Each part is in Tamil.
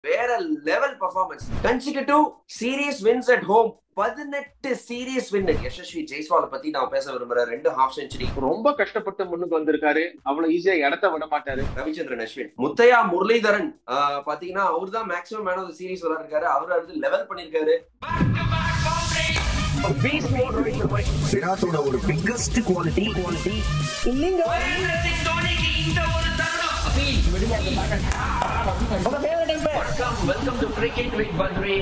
வேற level performance consecutive series wins at home பதினெட்டு சீரியஸ் வின் யசஸ்வி ஜெய்ஸ்வால பத்தி நான் பேச விரும்புறேன் ரெண்டு ஹாஃப் செஞ்சுரி ரொம்ப கஷ்டப்பட்டு முன்னுக்கு வந்திருக்காரு அவ்வளவு ஈஸியா இடத்த விட மாட்டாரு ரவிச்சந்திரன் அஸ்வின் முத்தையா முரளிதரன் ஆஹ், பாத்தீங்கன்னா அவர் தான் maximum man of the series விளையாடுறாரு அவர் அடுத்து லெவல் பண்ணிருக்காரு விராட்டோட ஒரு biggest quality quality welcome to cricket with Badri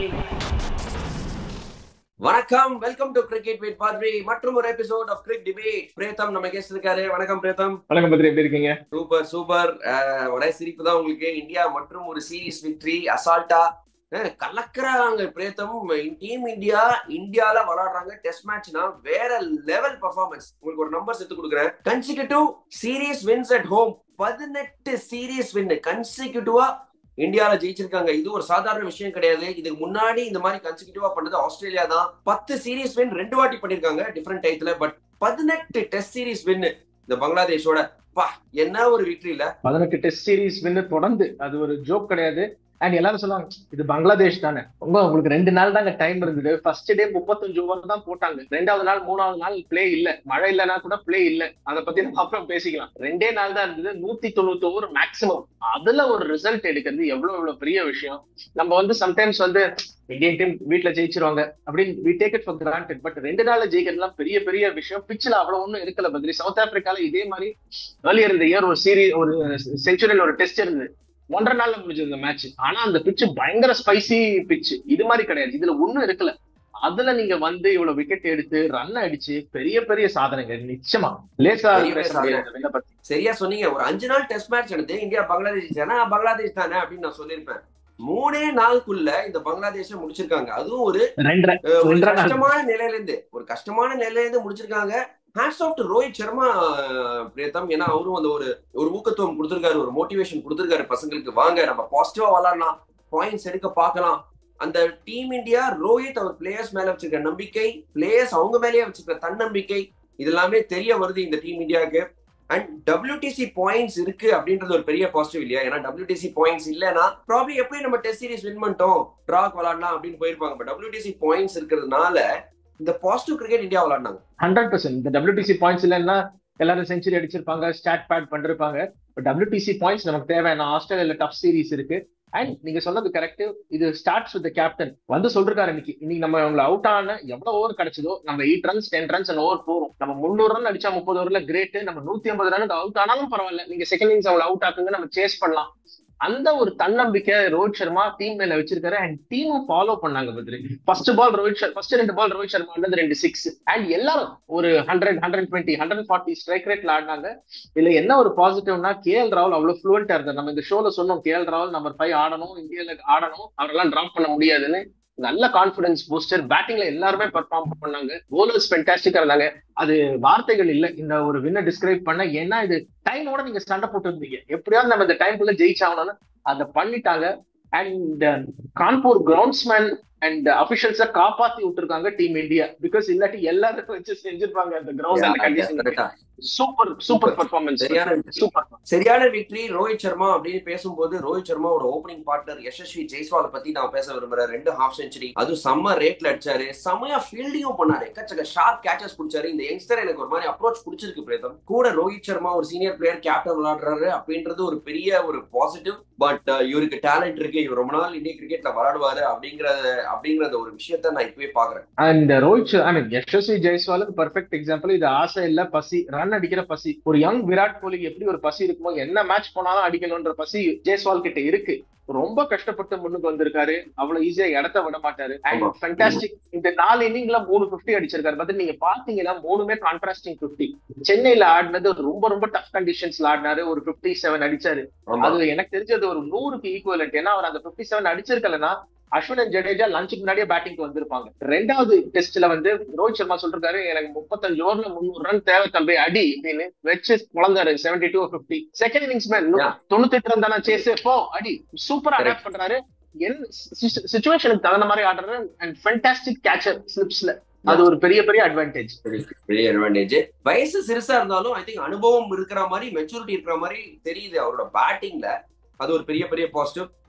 வணக்கம் welcome to cricket with Badri மற்றும் ஒரு episode of cric debate Preetham நம்ம கெஸ்ட் இருக்காரு வணக்கம் பிரேதம் வணக்கம் பத்ரி எப்படி இருக்கீங்க சூப்பர் சூப்பர் ஒரே சிரிப்பு தான் உங்களுக்கு இந்தியா மற்றும் ஒரு சீரிஸ் விக்டரி அசால்ட்டா அஹ், கலக்குறாங்க பிரேத்தம் டீம் இந்தியா இந்தியால விளையாடுறாங்க டெஸ்ட் மேட்ச்னா வேற லெவல் பர்ஃபார்மன்ஸ் உங்களுக்கு ஒரு நம்பர்ஸ் எடுத்து கொடுக்குறேன் consecutive series wins at home பதினெட்டு சீரியஸ் வின் கன்சிகூட்டிவா இந்தியால ஜெயிச்சிருக்காங்க இது ஒரு சாதாரண விஷயம் கிடையாது இதுக்கு முன்னாடி இந்த மாதிரி கன்சிகூட்டிவா பண்ணது ஆஸ்திரேலியா தான் பத்து சீரியஸ் வின் ரெண்டு வாட்டி பண்ணிருக்காங்க டிஃப்ரெண்ட் டயத்துல பட் பதினெட்டு டெஸ்ட் சீரிஸ் வின் இந்த பங்களாதேஷோட பா என்ன ஒரு விக்டரி இல்ல பதினெட்டு டெஸ்ட் சீரிஸ் வின்னு தொடர்ந்து அது ஒரு ஜோக் கிடையாது அண்ட் எல்லாரும் சொல்லுவாங்க இது பங்களாதேஷ் தானே உங்க உங்களுக்கு ரெண்டு நாள் தாங்க டைம் இருந்தது ஃபர்ஸ்ட் டே முப்பத்தஞ்சு ஓவர் தான் போட்டாங்க ரெண்டாவது நாள் மூணாவது நாள் பிளே இல்ல மழை இல்லைன்னா கூட பிளே இல்ல அதை பத்தி நம்ம அப்புறம் பேசிக்கலாம் ரெண்டே நாள் தான் இருந்தது நூத்தி தொண்ணூத்தி ஓவர் மேக்ஸிமம் அதுல ஒரு ரிசல்ட் எடுக்கிறது எவ்வளவு எவ்வளவு பெரிய விஷயம் நம்ம வந்து சம்டைம்ஸ் வந்து இந்தியன் டீம் வீட்ல ஜெயிச்சிருவாங்க அப்படின்னு we take it for granted but ரெண்டு நாள்ல ஜெயிக்கிறதுலாம் பெரிய பெரிய விஷயம் பிச்சில் அவ்வளவு ஒன்றும் இருக்கல பத்ரி சவுத் ஆப்பிரிக்கால இதே மாதிரி ஏர்லியர் இந்த இயர் ஒரு சீரி ஒரு செஞ்சுரியில் ஒரு டெஸ்ட் இருந்தது ஒன்றரை நாள்ல முடிஞ்சது இந்த மேட்ச் ஆனா அந்த பிச்சு பயங்கர ஸ்பைசி பிச்சு இது மாதிரி கிடையாது இதுல ஒண்ணும் இருக்கல அதுல நீங்க வந்து இவ்வளவு விக்கெட் எடுத்து ரன் அடிச்சு பெரிய பெரிய சாதனைகள் நிச்சயமா லேசா பெரிய பேச சாதனை. முடியாது இந்த win-அ பத்தி. சரியா சொன்னீங்க ஒரு அஞ்சு நாள் டெஸ்ட் மேட்ச் எடுத்து இந்தியா பங்களாதேஷ் தானே பங்களாதேஷ் தானே அப்படின்னு நான் சொல்லியிருப்பேன் மூணே நாளுக்குள்ள இந்த பங்களாதேஷ முடிச்சிருக்காங்க அதுவும் ஒரு ரெண்டரை அஹ், ஒரு ரெண்டரை நாள். கஷ்டமான நிலையில இருந்து ஒரு கஷ்டமான நிலையில இருந்து முடிச்சிருக்காங்க hats off to Rohit Sharma ah, Preetham ஏன்னா அவரும் அந்த ஒரு ஒரு ஊக்கத்துவம் கொடுத்திருக்காரு ஒரு மோட்டிவேஷன் கொடுத்திருக்காரு பசங்களுக்கு வாங்க நம்ம பாசிட்டிவா விளாடலாம் பாயிண்ட்ஸ் எடுக்க பார்க்கலாம் அந்த டீம் இந்தியா ரோஹித் அவர் பிளேயர்ஸ் மேல வச்சிருக்க நம்பிக்கை பிளேயர்ஸ் அவங்க மேலேயே வச்சிருக்க தன்னம்பிக்கை இது எல்லாமே தெரிய வருது இந்த டீம் இந்தியாவுக்கு அண்ட் WTC பாயிண்ட்ஸ் இருக்கு அப்படின்றது ஒரு பெரிய பாசிட்டிவ் இல்லையா ஏன்னா WTC பாயிண்ட்ஸ் இல்லைன்னா ப்ராப்ளி எப்படி நம்ம டெஸ்ட் சீரிஸ் வின் பண்ணிட்டோம் ட்ராக் விளாடலாம் அப்படின்னு போயிருப்பாங்க பட் WTC பாயிண்ட்ஸ் இருக்கிறதுனால இந்த பாசிட்டிவ் கிரிக்கெட் இந்தியா விளாடினாங்க ஹண்ட்ரட் பர்சன்ட் இந்த WTC பாயிண்ட்ஸ் இல்லைன்னா எல்லாரும் செஞ்சுரி அடிச்சிருப்பாங்க ஸ்டாட் பேட் பண்ணிருப்பாங்க பட் WTC பாயிண்ட்ஸ் நமக்கு தேவையான ஆஸ்திரேலியால டஃப் சீரிஸ் இருக்கு அண்ட் நீங்க சொன்னது கரெக்ட் இது ஸ்டார்ட்ஸ் வித் கேப்டன் வந்து சொல்றாரு இன்னைக்கு இன்னைக்கு நம்ம அவங்களை அவுட் ஆன எவ்வளவு ஓவர் கிடைச்சதோ நம்ம எயிட் ரன்ஸ் டென் ரன்ஸ் அந்த ஓவர் போறோம் நம்ம முந்நூறு ரன் அடிச்சா முப்பது ஓவர்ல கிரேட் நம்ம நூத்தி ஐம்பது ரனுக்கு அவுட் ஆனாலும் பரவாயில்ல நீங்க செகண்ட் இன்னிங்ஸ் அவங்களை அவுட் ஆக்குங்க நம்ம சேஸ் பண்ணலாம் அந்த ஒரு தன்னம்பிக்கை ரோஹித் சர்மா டீம் மேல வச்சிருக்காரு அண்ட் டீமும் ஃபாலோ பண்ணாங்க Badri first ball Rohit Sharma first ரெண்டு பால் ரோஹித் சர்மா ஆனது ரெண்டு சிக்ஸ் அண்ட் எல்லாரும் ஒரு hundred hundred twenty hundred forty strike ரேட்ல ஆடினாங்க இதுல என்ன ஒரு பாசிட்டிவ்னா கே எல் ராகுல் அவ்வளவு ஃப்ளூவெண்டா இருந்தார் நம்ம இந்த ஷோல சொன்னோம் கே எல் ராகுல் நம்பர் ஃபைவ் ஆடணும் இந்தியால ஆடணும் அவரெல்லாம் டிராப் பண்ண முடியாதுன்னு நல்ல கான்பிடன்ஸ் பூஸ்டர் பேட்டிங்ல எல்லாருமே பெர்ஃபார்ம் பண்ணாங்க போலர்ஸ் ஃபென்டாஸ்டிக்கா இருந்தாங்க அது வார்த்தைகள் இல்ல இந்த ஒரு வின்ன டிஸ்கிரைப் பண்ண ஏன்னா இது டைமோட நீங்க சண்டை போட்டு இருந்தீங்க எப்படியாவது நம்ம இந்த டைம்குள்ள ஜெயிச்சாகணும்னு அதை பண்ணிட்டாங்க அண்ட் கான்பூர் கிரவுண்ட்ஸ்மேன் அண்ட் அபிஷியல்ஸ காப்பாத்தி விட்டுருக்காங்க டீம் இந்தியா பிகாஸ் இல்லாட்டி எல்லாரும் வச்சு செஞ்சிருப்பாங்க அந்த கிரவுண்ட் அந்த கண்டிஷன் Correct ஆ? சூப்பர் சூப்பர் பர்ஃபார்மன்ஸ் சரியான victory. சூப்பர் சரியான விக்டரி ரோஹித் சர்மா அப்படின்னு பேசும்போது ரோஹித் சர்மாவோட ஓப்பனிங் பார்ட்னர் யசஸ்வி ஜெய்ஸ்வால பத்தி நான் பேச விரும்புறேன் ரெண்டு ஹாஃப் செஞ்சுரி அதுவும் செம்ம ரேட்ல அடிச்சாரு செம்மையா ஃபீல்டிங்கும் பண்ணாரு எக்கச்சக்க ஷார்ப் கேச்சஸ் பிடிச்சாரு இந்த யங்ஸ்டர் எனக்கு ஒரு மாதிரி அப்ரோச் பிடிச்சிருக்கு பிரேதம் கூட ரோஹித் சர்மா ஒரு சீனியர் பிளேயர் கேப்டன் விளையாடுறாரு அப்படின்றது ஒரு பெரிய ஒரு பாசிட்டிவ் பட் இவருக்கு டேலண்ட் இருக்கு இவர் ரொம்ப நாள் இந்திய கிரிக்கெட்ல விளையாடுவாரு அப்படிங்கிற அப்படிங்கிற அந்த ஒரு விஷயத்த நான் இப்பவே பாக்குறேன் and Rohit I mean Yashasvi ஜெய்ஸ்வாலுக்கு பர்ஃபெக்ட் எக்ஸாம்பிள் இது ஆசை இல்ல பசி ரன் அடிக்கிற பசி ஒரு யங் விராட் கோலிக்கு எப்படி ஒரு பசி இருக்குமோ என்ன மேட்ச் போனாலும் அடிக்கணும்ன்ற பசி ஜெய்ஸ்வால் கிட்ட இருக்கு ரொம்ப கஷ்டப்பட்டு முன்னுக்கு வந்திருக்காரு அவ்வளவு ஈஸியா இடத்த விட மாட்டாரு அண்ட் ஆமா. ஃபென்டாஸ்டிக் இந்த நாலு இன்னிங்ல மூணு பிப்டி அடிச்சிருக்காரு பட் நீங்க பாத்தீங்கன்னா மூணுமே கான்ட்ராஸ்டிங் பிப்டி சென்னையில ஆடினது ரொம்ப ரொம்ப டஃப் கண்டிஷன்ஸ்ல ஆடினாரு ஒரு பிப்டி செவன் அடிச்சாரு அது எனக்கு தெரிஞ்சது ஒரு நூறுக்கு ஈக்குவலண்ட் ஏன்னா அவர் அந்த பிப்டி செவன் அடிச்சிருக்கலன்னா அஸ்வின் அண்ட் ஜடேஜா லஞ்சுக்கு முன்னாடியே பேட்டிங்க்கு வந்திருப்பாங்க ரெண்டாவது டெஸ்ட்ல வந்து ரோஹித் சர்மா சொல்றாரு எனக்கு முப்பத்தஞ்சு ஓவர்ல முந்நூறு ரன் தேவை தம்பி அடி அப்படின்னு வச்சு குழந்தாரு seventy two fifty second innings man Yeah. தொண்ணூத்தி எட்டு ரன் தானே சேஸ் போ அடி சூப்பரா Correct. அடாப்ட் பண்றாரு என் சுச்சுவேஷனுக்கு தகுந்த மாதிரி ஆடுறாரு அண்ட் ஃபென்டாஸ்டிக் கேச்சர் ஸ்லிப்ஸ்ல அது ஒரு பெரிய பெரிய அட்வான்டேஜ் பெரிய அட்வான்டேஜ் வயசு சிறுசா இருந்தாலும் ஐ திங்க் அனுபவம் இருக்கிற மாதிரி மெச்சூரிட்டி இருக்கிற மாதிரி தெரியுது அவரோட பேட்டிங்ல அது ஒரு பெரிய பெரிய பாசிட்டிவ்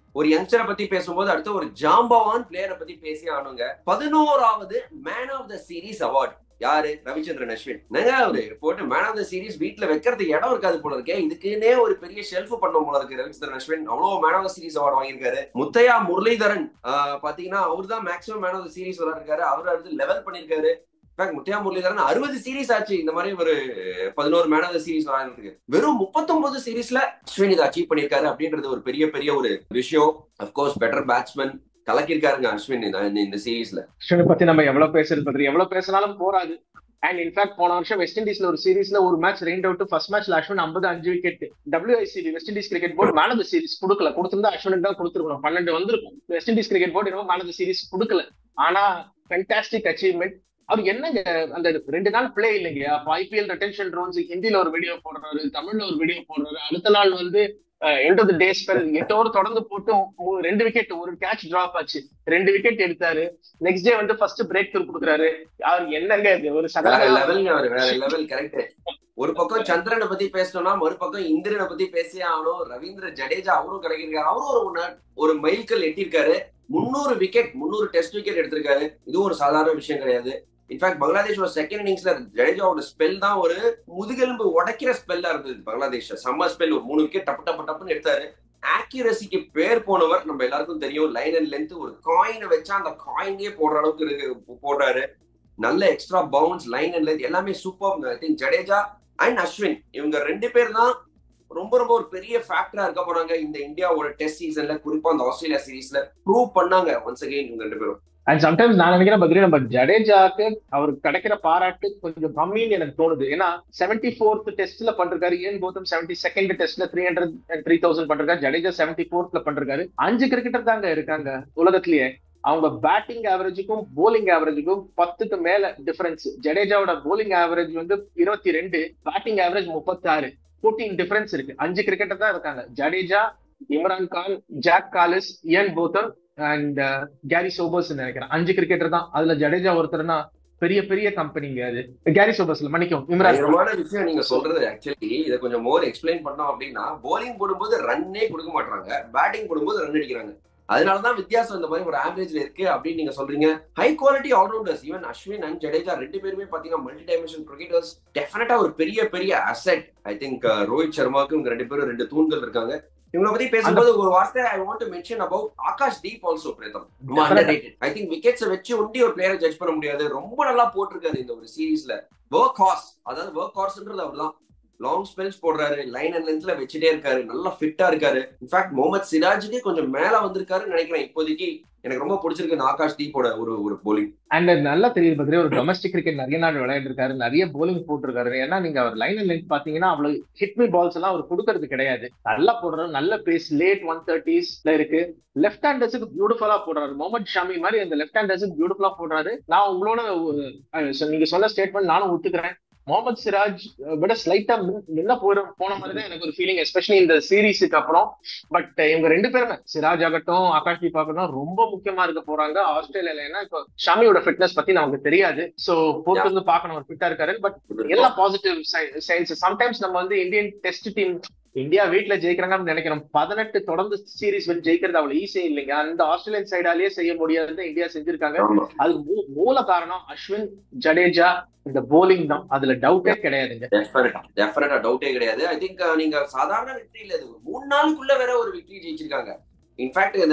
ஒரு யங்ஸ்டரை பத்தி பேசும்போது அடுத்து ஒரு ஜாம்பவான் பிளேயரை பத்தி பேசி ஆனுங்க பதினோராவது man of the series award யாரு ரவிச்சந்திரன் அஸ்வின் என்னங்க அவரு போட்டு மேன் ஆஃப் த சீரீஸ் வீட்ல வைக்கிறதுக்கு இடம் இருக்காது போல இருக்கே இதுக்குன்னே ஒரு பெரிய ஷெல்ஃப் பண்ண போல இருக்கு ரவிச்சந்திரன் அஸ்வின் அவ்வளவு man of the series award வாங்கியிருக்காரு முத்தையா முரளிதரன் ஆஹ் பாத்தீங்கன்னா அவர் தான் maximum man of the series விளையாடுறாரு அவர் அடுத்து லெவல் பண்ணிருக்காரு இன்ஃபேக்ட் முத்தையா முரளிதரன் அறுபது சீரீஸ் ஆச்சு இந்த மாதிரி ஒரு பதினோரு மேன் ஆஃப் த சீரீஸ் விளையாடுறதுக்கு வெறும் முப்பத்தொன்பது சீரீஸ்ல அஸ்வின் இதை அச்சீவ் பண்ணிருக்காரு அப்படின்றது ஒரு பெரிய பெரிய ஒரு விஷயம் அப்கோர்ஸ் பெட்டர் பேட்ஸ்மேன் கலக்கிருக்காருங்க அஸ்வின் இந்த- இந்த சீரீஸ்ல அஸ்வினை பத்தி நம்ம எவ்வளவு பேசுறது பத்தி எவ்வளவு பேசினாலும் போராது அண்ட் இன்ஃபேக்ட் போன வருஷம் வெஸ்ட் இண்டீஸ்ல ஒரு சீரீஸ்ல ஒரு மேட்ச் ரெயின் அவுட் ஃபர்ஸ்ட் மேட்ச்ல அஸ்வின் ஐம்பது அஞ்சு wicket WICB West Indies cricket board man of the series கொடுக்கல கொடுத்திருந்தா அஸ்வினுக்கு தான் கொடுத்துருக்கணும் பன்னெண்டு வந்திருக்கும் West Indies cricket board man of of the series கொடுக்கல ஆனா ஃபென்டாஸ்டிக் அச்சீவ்மெண்ட் அவர் என்னங்க அந்த ரெண்டு நாள் பிளே இல்லைங்க அப்ப ஐபிஎல் ரெட்டென்ஷன் ரூல்ஸ் ஹிந்தில ஒரு வீடியோ போடுறாரு தமிழ்ல ஒரு வீடியோ போடுறாரு அடுத்த நாள் வந்து end of the day spell எட்டு ஓவர் தொடர்ந்து போட்டு மூ- ரெண்டு விக்கெட் ஒரு கேட்ச் டிராப் ஆச்சு ரெண்டு விக்கெட் எடுத்தாரு நெக்ஸ்ட் டே வந்து ஃபர்ஸ்ட் பிரேக் த்ரூ கொடுக்குறாரு அவர் என்னங்க இது ஒரு வேற சகல லெவல்ங்க அவரு வேற லெவல் கரெக்ட் ஒரு பக்கம் சந்திரனை பத்தி பேசணும்னா மறுபக்கம் இந்திரனை பத்தி பேசியே ஆகணும் ரவீந்திர ஜடேஜா அவரும் கிடைக்கிறாரு அவரும் ஒரு முன்னா- ஒரு மைல்கல் எட்டியிருக்காரு முந்நூறு விக்கெட் முந்நூறு டெஸ்ட் விக்கெட் எடுத்திருக்காரு இதுவும் ஒரு சாதாரண விஷயம் கிடையாது இன்ஃபேக்ட் பங்களாதேஷோட செகண்ட் இன்னிங்ஸ்ல ஜடேஜாவோட ஸ்பெல் தான் ஒரு முதுகெலும்பு உடைக்கிற ஸ்பெல்லா இருந்தது பங்களாதேஷ் சம்மர் ஸ்பெல் ஒரு மூணு விக்கெட் டப்பு டப்பு டப்புன்னு எடுத்தாரு ஆக்யூரசிக்கு பேர் போனவர் நம்ம எல்லாருக்கும் தெரியும் லைன் அண்ட் லென்த் ஒரு காயினை வச்சா அந்த காயினே போடுற அளவுக்கு இருக்கு- போடுறாரு நல்ல extra bounce line and length எல்லாமே super I think Jadeja and Ashwin இவங்க ரெண்டு பேர் தான் ரொம்ப ரொம்ப ஒரு பெரிய ஃபேக்டரா இருக்க போறாங்க இந்த இந்தியாவோட டெஸ்ட் சீசன்ல குறிப்பா அந்த ஆஸ்திரேலியா சீரீஸ்ல ப்ரூவ் பண்ணாங்க ஒன்ஸ் அகைன் இவங்க ரெண்டு பேரும் அண்ட் சம்டைம்ஸ் நான் நினைக்கிறேன் பத்ரி நம்ம ஜடேஜாக்கு அவருக்கு கிடைக்கிற பாராட்டு கொஞ்சம் கம்மின்னு எனக்கு தோணுது ஏன்னா செவன்டி ஃபோர்த் டெஸ்ட்ல பண்றாரு ஏன் கௌதம் செவன்டி செகண்ட் டெஸ்ட்ல த்ரீ ஹண்ட்ரட் த்ரீ தௌசண்ட் பண்றாரு ஜடேஜா செவன்டி ஃபோர்த்ல பண்றாரு அஞ்சு கிரிக்கெட்டர் தாங்க இருக்காங்க உலகத்திலேயே அவங்க பேட்டிங் ஆவரேஜுக்கும் போலிங் ஆவரேஜுக்கும் பத்துக்கு மேல டிஃபரன்ஸ் ஜடேஜாவோட போலிங் ஆவரேஜ் வந்து இருபத்தி ரெண்டு பேட்டிங் ஆவரேஜ் முப்பத்தி ஆறு ஃபோர்டீன் டிஃபரன்ஸ் இருக்கு அஞ்சு கிரிக்கெட்டர் தான் இருக்காங்க Jadeja Imran Khan Jacques Kallis Ian Botham and Garry Sobers நினைக்கிறேன் அஞ்சு கிரிக்கெட்டர் தான் அதுல ஜடேஜா ஒருத்தர்னா பெரிய பெரிய கம்பெனிங்க அது கேரி சோபர்ஸ்ல மன்னிக்கும் இம்ரான் கான். பயங்கரமான விஷயம் நீங்க சொல்றது ஆக்சுவலி இதை கொஞ்சம் மோர் எக்ஸ்பிளைன் பண்ணோம் அப்படின்னா போலிங் போடும்போது ரன்னே கொடுக்க மாட்டாங்க பேட்டிங் போடும்போது ரன் அடிக்கிறாங்க அதனாலதான் வித்தியாசம் இந்த மாதிரி ஒரு ஆவரேஜ்ல இருக்கு அப்படின்னு நீங்க சொல்றீங்க high quality allrounders even Ashwin and Jadeja ரெண்டு பேருமே பாத்தீங்கன்னா மல்டி டைமென்ஷன் கிரிக்கெட்டர்ஸ் டெஃபினட்டா ஒரு பெரிய பெரிய அசெட் ஐ திங்க் ரோஹித் சர்மாவுக்கு இவங்க ரெண்டு பேரும் ரெண்டு தூண்கள் இருக்காங்க இவங்களை பத்தி பேசும்போது ஒரு வார்த்தை I want to mention about Akash Deep also Preetham ரொம்ப underrated. I think wickets வச்சு ஒண்டி ஒரு பிளேயரை ஜட்ஜ் பண்ண முடியாது ரொம்ப நல்லா போட்டிருக்காரு இந்த ஒரு சீரீஸ்ல ஒர்க் ஹார்ஸ் அதாவது ஒர்க் ஹார்ஸ்ன்றது அவர்தான் லாங் ஸ்பெல்ஸ் போடுறாரு லைன் அண்ட் லென்த்ல வச்சுட்டே இருக்காரு நல்லா ஃபிட்டா இருக்காரு இன்ஃபேக்ட் முகமது சிராஜுக்கு கொஞ்சம் மேல வந்திருக்காருன்னு நினைக்கிறேன் இப்போதைக்கு எனக்கு ரொம்ப பிடிச்சிருக்கு இந்த ஆகாஷ் தீப்போட ஒரு ஒரு போலிங் அண்ட் நல்லா தெரியுது பத்திரி ஒரு டொமஸ்டிக் கிரிக்கெட் நிறைய நாள் விளையாடிருக்காரு நிறைய போலிங் போட்டிருக்காரு ஏன்னா நீங்க அவர் லைன் அண்ட் லென்த் பாத்தீங்கன்னா அவ்வளவு ஹிட் மீ பால்ஸ் எல்லாம் அவர் கொடுக்கறது கிடையாது நல்லா போடுறாரு நல்ல பேஸ் லேட் ஒன் தேர்ட்டிஸ்ல இருக்கு லெஃப்ட் ஹேண்டர்ஸுக்கு பியூட்டிஃபுல்லா போடுறாரு முகமது ஷாமி மாதிரி அந்த லெஃப்ட் ஹேண்டர்ஸுக்கு பியூட்டிஃபுல்லா போடுறாரு நான் உங்களோட ஒரு- அஹ் so நீங்க சொன்ன ஸ்டேட்மெண்ட் நானும் ஒத்துக்கிறேன் முகமது சிராஜ் விட ஸ்லைட்டா முன்ன போற போன மாதிரி தான் எனக்கு ஒரு ஃபீலிங் எஸ்பெஷலி இந்த சீரீஸுக்கு அப்புறம் பட் இவங்க ரெண்டு பேருமே சிராஜ் ஆகட்டும் ஆகாஷ் தீப் ஆகட்டும் ரொம்ப முக்கியமா இருக்க போறாங்க ஆஸ்திரேலியால ஏன்னா இப்போ ஷாமியோட ஃபிட்னஸ் பத்தி நமக்கு தெரியாது சோ போட்டு வந்து பார்க்கணும் அவர் ஃபிட்டா இருக்காரு பட் எல்லாம் பாசிட்டிவ் சைன்ஸ் சம்டைம்ஸ் நம்ம வந்து இந்தியன் டெஸ்ட் டீம் இந்தியா வீட்ல ஜெயிக்கிறாங்கன்னு நினைக்கிறோம் பதினெட்டு தொடர்ந்து சீரிஸ் வந்து ஜெயிக்கிறது அவ்வளவு ஈஸி இல்லைங்க அந்த ஆஸ்திரேலியன் சைடாலேயே செய்ய முடியாதுன்னு இந்தியா செஞ்சிருக்காங்க ஆமா. அது மூ- மூல காரணம் அஸ்வின் ஜடேஜா இந்த போலிங் தான் அதுல டவுட்டே கிடையாதுங்க டெஃபினட்டா டெஃபினட்டா டவுட்டே கிடையாது ஐ திங்க் நீங்க சாதாரண வெற்றி இல்ல இது ஒரு மூணு நாளுக்குள்ள வேற ஒரு வெற்றி ஜெயிச்சிருக்காங்க இன்ஃபேக்ட் இந்த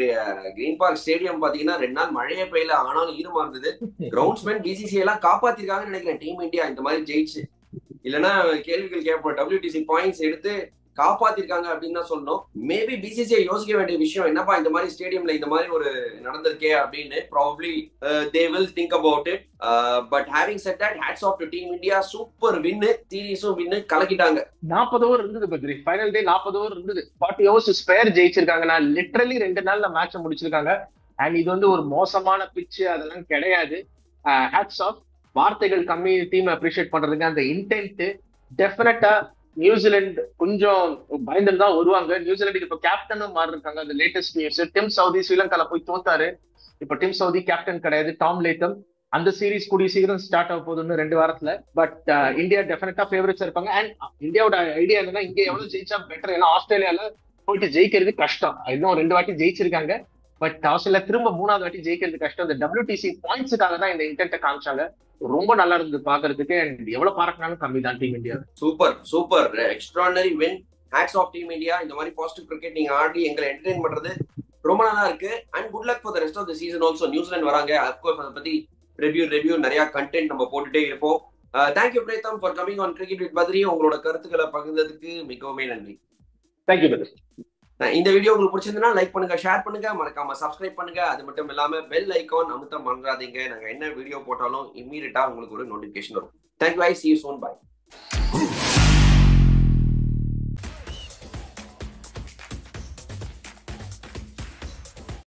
கிரீன் பார்க் ஸ்டேடியம் பாத்தீங்கன்னா ரெண்டு நாள் மழையே பெய்யல ஆனாலும் ஈரமா இருந்தது கிரவுண்ட்ஸ்மேன் பிசிசி எல்லாம் காப்பாத்திருக்காங்கன்னு நினைக்கிறேன் டீம் இந்தியா இந்த மாதிரி ஜெயிச்சு இல்லைன்னா கேள்விகள் கேட்போம் டபிள்யூடிசி பாயிண்ட்ஸ் எடுத்து காப்பாத்திருக்காங்க அப்படின்னு தான் சொல்லணும் மேபி பிசிசிஐ யோசிக்க வேண்டிய விஷயம் என்னப்பா இந்த மாதிரி ஸ்டேடியம்ல இந்த மாதிரி ஒரு நடந்திருக்கே அப்படின்னு probably they will think about it but having said that hats off to team India super win சீரீஸும் வின்னு கலக்கிட்டாங்க நாற்பது ஓவர் இருந்தது பத்ரி ஃபைனல் டே நாற்பது ஓவர் இருந்தது ஃபார்ட்டி ஓவர்ஸ் ஸ்பேர் ஜெயிச்சிருக்காங்க நான் லிட்டரலி ரெண்டு நாள்ல மேட்ச் முடிச்சிருக்காங்க அண்ட் இது வந்து ஒரு மோசமான பிச்சு அதெல்லாம் கிடையாது ஹேட்ஸ் ஆஃப் வார்த்தைகள் கம்மி டீம் அப்ரிஷியேட் பண்றதுக்கு அந்த இன்டென்ட் டெஃபினட்டா நியூசிலாந்து கொஞ்சம் பயந்துட்டு தான் வருவாங்க நியூசிலாந்துக்கு இப்போ கேப்டனும் மாறி இருக்காங்க அந்த லேட்டஸ்ட் நியூஸ் டிம் சவுதி ஸ்ரீலங்கால போய் தோத்தாரு இப்போ டிம் சவுதி கேப்டன் கிடையாது டாம் லேத்தம் அந்த சீரிஸ் கூடிய சீக்கிரம் ஸ்டார்ட் ஆக போகுதுன்னு ரெண்டு வாரத்துல பட் இந்தியா டெஃபினட்டா ஃபேவரட்ஸ் இருப்பாங்க அண்ட் இந்தியாவோட ஐடியா என்னன்னா இங்க எவ்வளவு ஜெயிச்சா பெட்டர் ஏன்னா ஆஸ்திரேலியால போயிட்டு ஜெயிக்கிறது கஷ்டம் இன்னும் ரெண்டு வாட்டி ஜெயிச்சிருக்காங்க பட் ஆஸ்திரேலியா திரும்ப மூணாவது வாட்டி ஜெயிக்கிறது கஷ்டம் இந்த டபிள்யூடிசி பாயிண்ட்ஸுக்காக தான் இந்த இன்டென்ட்டை காமிச்சாங்க ரொம்ப நல்லா இருந்தது பாக்குறதுக்கு அண்ட் எவ்வளவு பாராட்டினாலும் கம்மி தான் team India super super extraordinary win hats off team India இந்த மாதிரி பாசிட்டிவ் கிரிக்கெட் நீங்க ஆடி எங்களை என்டர்டைன் பண்றது ரொம்ப நல்லா இருக்கு and good luck for the rest of the season also நியூசிலாந்து வராங்க அப்கோர்ஸ் அதை பத்தி ரிவ்யூ ரிவ்யூ நிறைய கண்டென்ட் நம்ம போட்டுட்டே இருப்போம் thank you Preetham for coming on cricket with Badri உங்களோட கருத்துக்களை பகிர்ந்ததுக்கு மிகவுமே நன்றி தேங்க்யூ பிரதர் அஹ் இந்த வீடியோ உங்களுக்கு பிடிச்சிருந்தா லைக் பண்ணுங்க ஷேர் பண்ணுங்க மறக்காம சப்ஸ்கிரைப் பண்ணுங்க அது மட்டும் இல்லாம பெல் ஐகான் அமுத்த மறந்துடாதீங்க நாங்க என்ன வீடியோ போட்டாலும் இம்மீடியட்டா உங்களுக்கு ஒரு நோட்டிபிகேஷன் வரும் thank you I see you soon bye